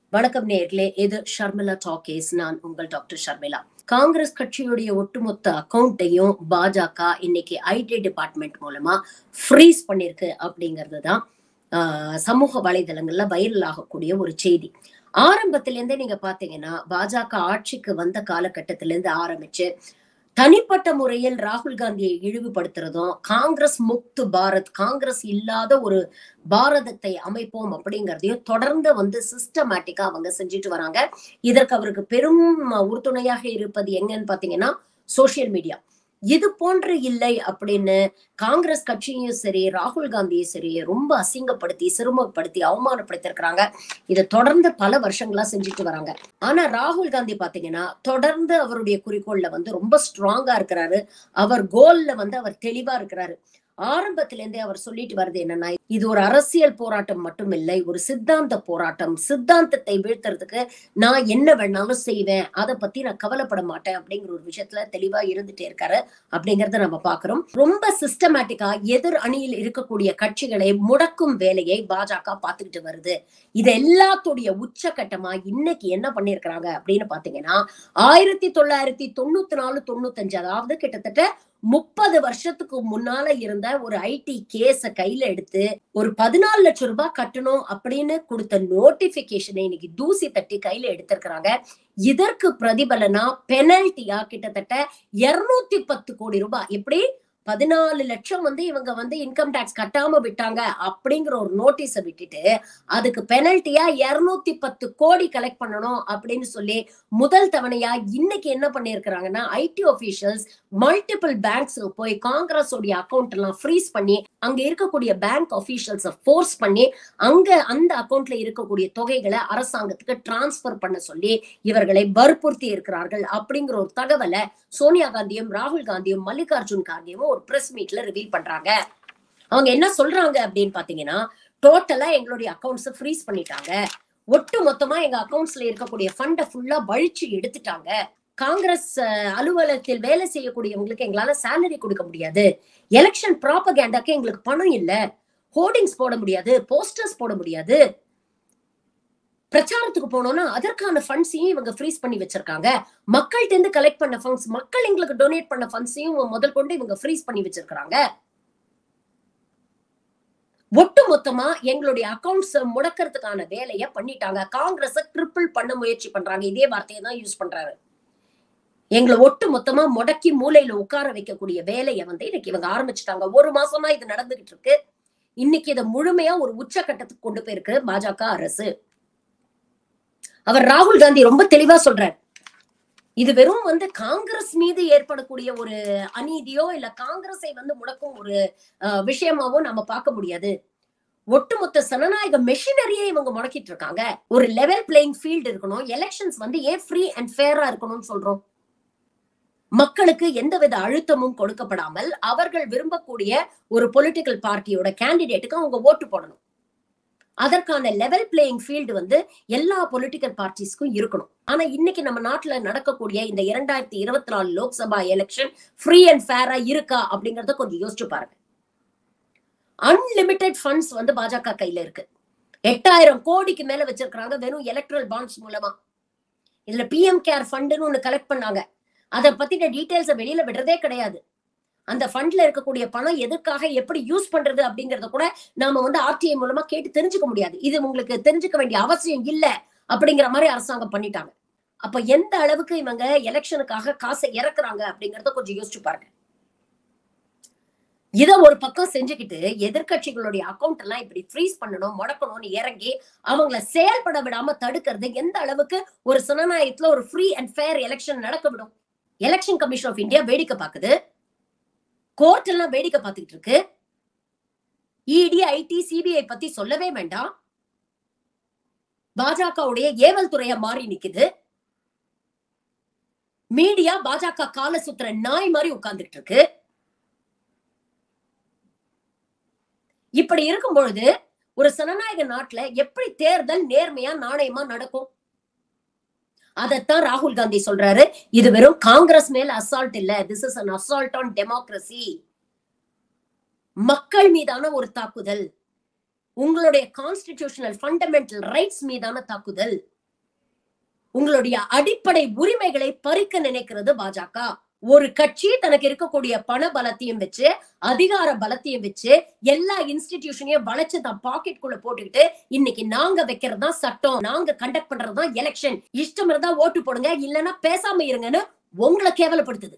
வணக்கம் நேர்களே இது ஷர்மிளா டாக்கேஸ் நான் உங்கள் டாக்டர் ஷர்மிளா காங்கிரஸ் கட்சியுடைய ஒட்டுமொத்த அக்கௌண்ட்டையும் பாஜக இன்னைக்கு ஐடி டிபார்ட்மெண்ட் மூலமா ஃப்ரீஸ் பண்ணிருக்கு அப்படிங்கிறது தான் ஆஹ், சமூக வலைதளங்கள்ல வைரல் ஆகக்கூடிய ஒரு செய்தி ஆரம்பத்திலேருந்தே நீங்க பாத்தீங்கன்னா பாஜக ஆட்சிக்கு வந்த காலகட்டத்திலேருந்து ஆரம்பிச்சு தனிப்பட்ட முறையில் ராகுல் காந்தியை இழிவுபடுத்துறதும் காங்கிரஸ் முக்து பாரத் காங்கிரஸ் இல்லாத ஒரு பாரதத்தை அமைப்போம் அப்படிங்கறதையும் தொடர்ந்து வந்து சிஸ்டமேட்டிக்கா அவங்க செஞ்சுட்டு வராங்க இதற்கு அவருக்கு பெரும் உறுதுணையாக இருப்பது எங்கன்னு பாத்தீங்கன்னா சோசியல் மீடியா இது போன்று இல்லை அப்படின்னு காங்கிரஸ் கட்சியும் சரி ராகுல் காந்தியும் சரி ரொம்ப அசிங்கப்படுத்தி சிறுமப்படுத்தி அவமானப்படுத்திருக்கிறாங்க இதை தொடர்ந்து பல வருஷங்களா செஞ்சுட்டு வராங்க ஆனா ராகுல் காந்தி பாத்தீங்கன்னா தொடர்ந்து அவருடைய குறிக்கோள்ல வந்து ரொம்ப ஸ்ட்ராங்கா இருக்கிறாரு அவர் கோல்ல வந்து அவர் தெளிவா இருக்கிறாரு ஆரம்பத்துல இருந்தே அவர் சொல்லிட்டு வருது என்னன்னா இது ஒரு அரசியல் போராட்டம் மட்டும் இல்லை ஒரு சித்தாந்த போராட்டம் சித்தாந்தத்தை வீழ்த்துறதுக்கு நான் என்ன வேணாலும் செய்வேன் அதை பத்தி நான் கவலைப்பட மாட்டேன் அப்படிங்கிற ஒரு விஷயத்துல தெளிவா இருந்துட்டே இருக்காரு அப்படிங்கறத நம்ம பாக்குறோம் ரொம்ப சிஸ்டமேட்டிக்கா எதிர் அணியில் இருக்கக்கூடிய கட்சிகளை முடக்கும் வேலையை பாஜக பார்த்துக்கிட்டு வருது இது எல்லாத்துடைய உச்சகட்டமா இன்னைக்கு என்ன பண்ணிருக்கிறாங்க அப்படின்னு பாத்தீங்கன்னா ஆயிரத்தி தொள்ளாயிரத்தி தொண்ணூத்தி நாலு தொண்ணூத்தஞ்சு அதாவது கிட்டத்தட்ட முப்பது வருஷத்துக்கு முன்னால இருந்த ஒரு ஐடி கேஸ கையில எடுத்து ஒரு பதினாலு லட்சம் ரூபாய் கட்டணும் அப்படின்னு கொடுத்த நோட்டிபிகேஷனை இன்னைக்கு தூசி தட்டி கையில எடுத்திருக்கிறாங்க இதற்கு பிரதிபலனா பெனல்ட்டியா கிட்டத்தட்ட இருநூத்தி பத்து கோடி ரூபாய் எப்படி பதினாலு லட்சம் வந்து இவங்க வந்து இன்கம் டாக்ஸ் கட்டாம விட்டாங்க அப்படிங்கிற ஒரு நோட்டீஸ விட்டுட்டு அதுக்கு பெனல்ட்டியா இருநூத்தி பத்து கோடி கலெக்ட் பண்ணணும் அப்படின்னு சொல்லி முதல் தவணையா இன்னைக்கு என்ன பண்ணிருக்கிறாங்கன்னா ஐடி ஒபிஷியல்ஸ் மல்டிபிள் பேங்க்ஸ் போய் காங்கிரஸ் உடைய அக்கௌண்ட் எல்லாம் ஃப்ரீஸ் பண்ணி அங்க இருக்கக்கூடிய பேங்க் அபிஷியல்ஸ் ஃபோர்ஸ் பண்ணி அங்க அந்த அக்கௌண்ட்ல இருக்கக்கூடிய தொகைகளை அரசாங்கத்துக்கு டிரான்ஸ்பர் பண்ண சொல்லி இவர்களை வற்புறுத்தி இருக்கிறார்கள் அப்படிங்கிற ஒரு தகவலை சோனியா காந்தியும் ராகுல் காந்தியும் மல்லிகார்ஜுன் காந்தியும் ஒரு பிரஸ் மீட்ல ரிவீல் பண்றாங்க அவங்க என்ன சொல்றாங்க அப்படின்னு பாத்தீங்கன்னா டோட்டலா எங்களுடைய அக்கௌண்ட்ஸ் ஃப்ரீஸ் பண்ணிட்டாங்க ஒட்டு மொத்தமா எங்க அக்கௌண்ட்ஸ்ல இருக்கக்கூடிய ஃபண்டை ஃபுல்லா வழிச்சு எடுத்துட்டாங்க காங்கிரஸ் அஹ், அலுவலகத்தில் வேலை செய்யக்கூடியவங்களுக்கு எங்களால சேலரி கொடுக்க முடியாது எலெக்ஷன் ப்ராபகேண்டாக்கு எங்களுக்கு பணம் இல்ல ஹோர்டிங்ஸ் போட முடியாது போஸ்டர்ஸ் போட முடியாது பிரச்சாரத்துக்கு போனோம்னா அதற்கான ஃபண்ட்ஸையும் இவங்க ஃப்ரீஸ் பண்ணி வச்சிருக்காங்க மக்கள்கிட்ட இருந்து கலெக்ட் பண்ண ஃபண்ட்ஸ் மக்கள் எங்களுக்கு டொனேட் பண்ண ஃபண்ட்ஸையும் முதல் கொண்டு இவங்க ஃப்ரீஸ் பண்ணி வச்சிருக்காங்க ஒட்டு மொத்தமா எங்களுடைய அக்கவுண்ட்ஸ் முடக்கிறதுக்கான வேலையை பண்ணிட்டாங்க காங்கிரஸ ட்ரிபிள் பண்ண முயற்சி பண்றாங்க இதே வார்த்தையை தான் யூஸ் பண்றாரு எங்களை ஒட்டு மொத்தமா முடக்கி மூலையில உட்கார வைக்கக்கூடிய வேலையை வந்து இன்னைக்கு இவங்க ஆரம்பிச்சுட்டாங்க ஒரு மாசமா இது நடந்துகிட்டு இருக்கு இன்னைக்கு இதை முழுமையா ஒரு உச்சக்கட்டத்துக்கு கொண்டு போயிருக்கு பாஜக அரசு அவர் ராகுல் காந்தி ரொம்ப தெளிவா சொல்றார் இது வெறும் வந்து காங்கிரஸ் மீது ஏற்படக்கூடிய ஒரு அநீதியோ இல்ல காங்கிரஸை வந்து முடக்கும் ஒரு அஹ், விஷயமாவோ நம்ம பார்க்க முடியாது ஒட்டுமொத்த சனநாயக மெஷினரியே இவங்க முடக்கிட்டு இருக்காங்க ஒரு லெவல் பிளேயிங் ஃபீல்டு இருக்கணும் எலெக்ஷன்ஸ் வந்து ஏன் ஃப்ரீ அண்ட் ஃபேரா இருக்கணும்னு சொல்றோம் மக்களுக்கு எந்தவித அழுத்தமும் கொடுக்கப்படாமல் அவர்கள் விரும்பக்கூடிய ஒரு பொலிட்டிக்கல் பார்ட்டியோட கேண்டிடேட்டுக்கு அவங்க ஓட்டு போடணும் அதற்கான லெவல் பிளேயிங் ஃபீல்டு வந்து எல்லா பொலிட்டிக்கல் பார்ட்டிஸ்க்கும் இருக்கணும் ஆனா இன்னைக்கு நம்ம நாட்டுல நடக்கக்கூடிய இந்த இரண்டாயிரத்தி இருபத்தி நாலு லோக்சபா எலெக்ஷன் ஃப்ரீ அண்ட் ஃபேரா இருக்கா அப்படிங்கறத கொஞ்சம் யோசிச்சு பாருங்க அன்லிமிட்டெட் ஃபண்ட்ஸ் வந்து பாஜக கையில இருக்கு எட்டாயிரம் கோடிக்கு மேல வச்சிருக்காங்க வெறும் எலக்ட்ரல் பாண்ட்ஸ் மூலமா இதுல பிஎம் கேர் ஃபண்டுன்னு ஒண்ணு கலெக்ட் பண்ணாங்க அதை பத்தின டீடைல்ஸை வெளியில விடுறதே கிடையாது அந்த ஃபண்ட்ல இருக்கக்கூடிய பணம் எதுக்காக எப்படி யூஸ் பண்றது அப்படிங்கறத கூட நாம வந்து ஆர்டிஐ மூலமா கேட்டு தெரிஞ்சுக்க முடியாது இது உங்களுக்கு தெரிஞ்சுக்க வேண்டிய அவசியம் இல்ல அப்படிங்கிற மாதிரி அரசாங்கம் பண்ணிட்டாங்க அப்ப எந்த அளவுக்கு இவங்க எலெக்ஷனுக்காக காசை இறக்குறாங்க அப்படிங்கறத கொஞ்சம் யோசிச்சு பாருங்க இத ஒரு பக்கம் செஞ்சுக்கிட்டு எதிர்க்கட்சிகளுடைய அக்கௌண்ட் எல்லாம் இப்படி ஃப்ரீஸ் பண்ணணும் முடக்கணும்னு இறங்கி அவங்கள செயல்பட விடாம தடுக்கிறது எந்த அளவுக்கு ஒரு சனநாயகத்துல ஒரு ஃப்ரீ அண்ட் ஃபேர் எலெக்ஷன் நடக்க விடும் எலெக்ஷன் கமிஷன் ஆஃப் இந்தியா வேடிக்கை பார்க்குது கோர்ட் எல்லாம் வேடிக்கை பார்த்துக்கிட்டு இருக்கு இடி ஐடி சிபிஐ பத்தி சொல்லவே வேண்டாம் பாஜகவுடைய ஏவல் துறையா மாறி நிக்குது மீடியா பாஜக கால சுத்துற நாய் மாதிரி உட்கார்ந்துட்டு இருக்கு இப்படி இருக்கும் பொழுது ஒரு சனநாயக நாட்டுல எப்படி தேர்தல் நேர்மையா நாணயமா நடக்கும் அதைத்தான் ராகுல் காந்தி சொல்றாரு இது வெறும் காங்கிரஸ் மேல அசால்ட் இல்ல this is an assault on democracy மக்கள் மீதான ஒரு தாக்குதல் உங்களுடைய கான்ஸ்டிடியூஷனல் ஃபண்டமெண்டல் ரைட்ஸ் மீதான தாக்குதல் உங்களுடைய அடிப்படை உரிமைகளை பறிக்க நினைக்கிறது பாஜக ஒரு கட்சி தனக்கு இருக்கக்கூடிய பண பலத்தையும் வச்சு அதிகார பலத்தையும் வச்சு எல்லா இன்ஸ்டிடியூஷனையும் வளைச்சு தான் பாக்கெட் குள்ள போட்டுக்கிட்டு இன்னைக்கு நாங்க வைக்கிறது தான் சட்டம் நாங்க கண்டக்ட் பண்றது தான் எலெக்ஷன் இஷ்டம் இருந்தா ஓட்டு போடுங்க இல்லைன்னா பேசாம இருங்கன்னு உங்களை கேவலப்படுத்துது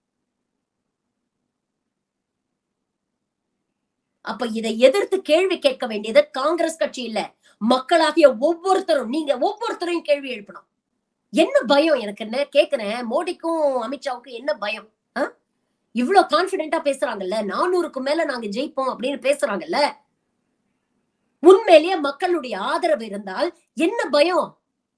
அப்ப இதை எதிர்த்து கேள்வி கேட்க வேண்டியது காங்கிரஸ் கட்சி இல்ல மக்களாகிய ஒவ்வொருத்தரும் நீங்க ஒவ்வொருத்தரையும் கேள்வி எழுப்பணும் என்ன பயம் எனக்கு என்ன கேக்குறேன் மோடிக்கும் அமித்ஷாவுக்கும் என்ன பயம் ஆ? இவ்வளவு கான்பிடென்டா பேசுறாங்கல்ல நானூறுக்கு மேல நாங்க ஜெயிப்போம் அப்படின்னு பேசுறாங்கல்ல உண்மையிலேயே மக்களுடைய ஆதரவு இருந்தால் என்ன பயம்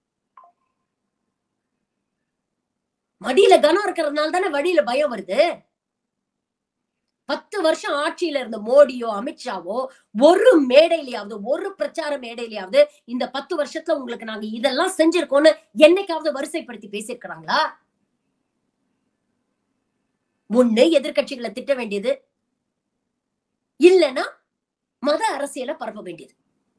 மடியில கனம் இருக்கிறதுனால தானே வழியில பயம் வருது பத்து வருஷம் ஆட்சியில இருந்த மோடியோ அமித்ஷாவோ ஒரு மேடையிலயாவது ஒரு பிரச்சார மேடையிலயாவது இந்த பத்து வருஷத்துல உங்களுக்கு நாங்க இதெல்லாம் செஞ்சிருக்கோம்னு என்னைக்காவது வரிசைப்படுத்தி பேசியிருக்கிறாங்களா ஒண்ணு எதிர்க்கட்சிகளை திட்ட வேண்டியது இல்லைன்னா மத அரசியலை பரப்ப வேண்டியது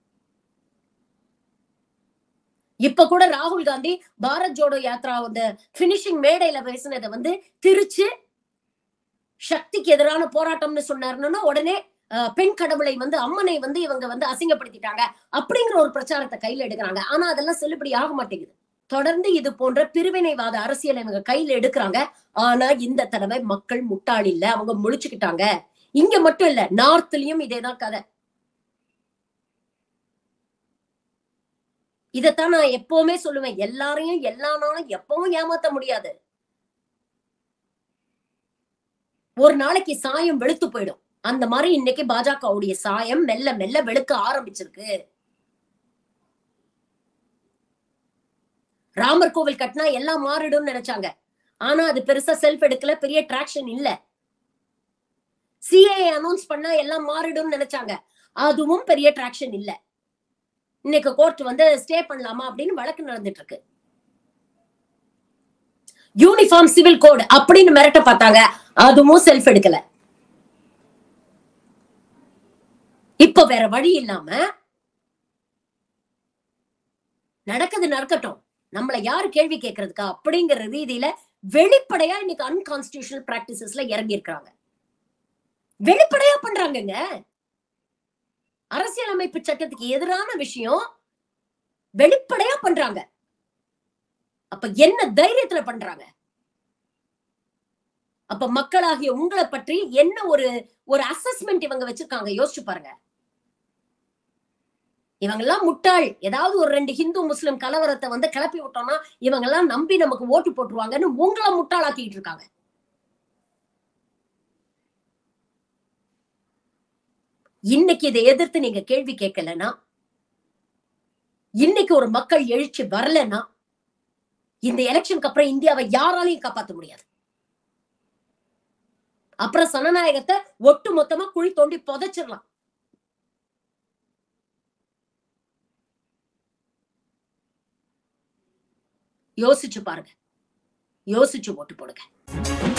இப்ப கூட ராகுல் காந்தி பாரத் ஜோடோ யாத்ரா அந்த பினிஷிங் மேடையில பேசினதை வந்து திருச்சு சக்திக்கு எதிரான போராட்டம்னு சொன்னாருன்னா உடனே அஹ், பெண் கடவுளை வந்து அம்மனை வந்து இவங்க வந்து அசிங்கப்படுத்திட்டாங்க அப்படிங்கிற ஒரு பிரச்சாரத்தை கையில எடுக்கிறாங்க ஆனா அதெல்லாம் செல்லுபடி ஆக மாட்டேங்குது தொடர்ந்து இது போன்ற பிரிவினைவாத அரசியலை இவங்க கையில எடுக்கிறாங்க ஆனா இந்த தடவை மக்கள் முட்டாள் இல்ல அவங்க முழிச்சுக்கிட்டாங்க இங்க மட்டும் இல்ல நார்த்லயும் இதேதான் கதை இதத்தான் நான் எப்பவுமே சொல்லுவேன் எல்லாரையும் எல்லா நாளும் எப்பவும் ஏமாத்த முடியாது ஒரு நாளைக்கு சாயம் வெளுத்து போயிடும் அந்த மாதிரி இன்னைக்கு பாஜகவுடைய சாயம் மெல்ல மெல்ல வெளுக்க ஆரம்பிச்சிருக்கு ராமர் கோவில் கட்டினா எல்லாம் மாறிடும்னு நினைச்சாங்க ஆனா அது பெருசா செல்ஃப் எடுக்கல பெரிய டிராக்ஷன் இல்ல சிஏ அனௌன்ஸ் பண்ணா எல்லாம் மாறிடும்னு நினைச்சாங்க அதுவும் பெரிய டிராக்ஷன் இல்ல இன்னைக்கு கோர்ட் வந்து ஸ்டே பண்ணலாமா அப்படின்னு வழக்கு நடந்துட்டு இருக்கு யூனிஃபார்ம் சிவில் கோட் அப்படின்னு மிரட்ட பார்த்தாங்க அதுவும் செல்ஃப் எடுக்கல இப்ப வேற வழி இல்லாம நடக்குது நடக்கட்டும் நம்மள யாரு கேள்வி கேட்கறதுக்கா அப்படிங்கிற ரீதியில வெளிப்படையா இன்னைக்கு அன்கான்ஸ்டியூஷனல் பிராக்டிசஸ்ல இறங்கி இருக்காங்க வெளிப்படையா பண்றாங்கங்க அரசியலமைப்பு சட்டத்துக்கு எதிரான விஷயம் வெளிப்படையா பண்றாங்க அப்ப என்ன தைரியத்துல பண்றாங்க அப்ப மக்களாகிய உங்களை பற்றி என்ன ஒரு ஒரு அசஸ்மெண்ட் இவங்க வச்சிருக்காங்க யோசிச்சு பாருங்க இவங்க எல்லாம் முட்டாள் ஏதாவது ஒரு ரெண்டு ஹிந்து முஸ்லிம் கலவரத்தை வந்து கிளப்பி விட்டோம்னா இவங்க எல்லாம் நம்பி நமக்கு ஓட்டு போட்டுருவாங்கன்னு உங்களை முட்டாளாக்கிட்டு இருக்காங்க இன்னைக்கு இதை எதிர்த்து நீங்க கேள்வி கேட்கலன்னா இன்னைக்கு ஒரு மக்கள் எழுச்சி வரலன்னா இந்த எலெக்ஷனுக்கு அப்புறம் இந்தியாவை யாராலையும் காப்பாற்ற முடியாது அப்புறம் சனநாயகத்தை ஒட்டு மொத்தமா குழி தோண்டி புதைச்சிடலாம் யோசிச்சு பாருங்க யோசிச்சு ஓட்டு போடுங்க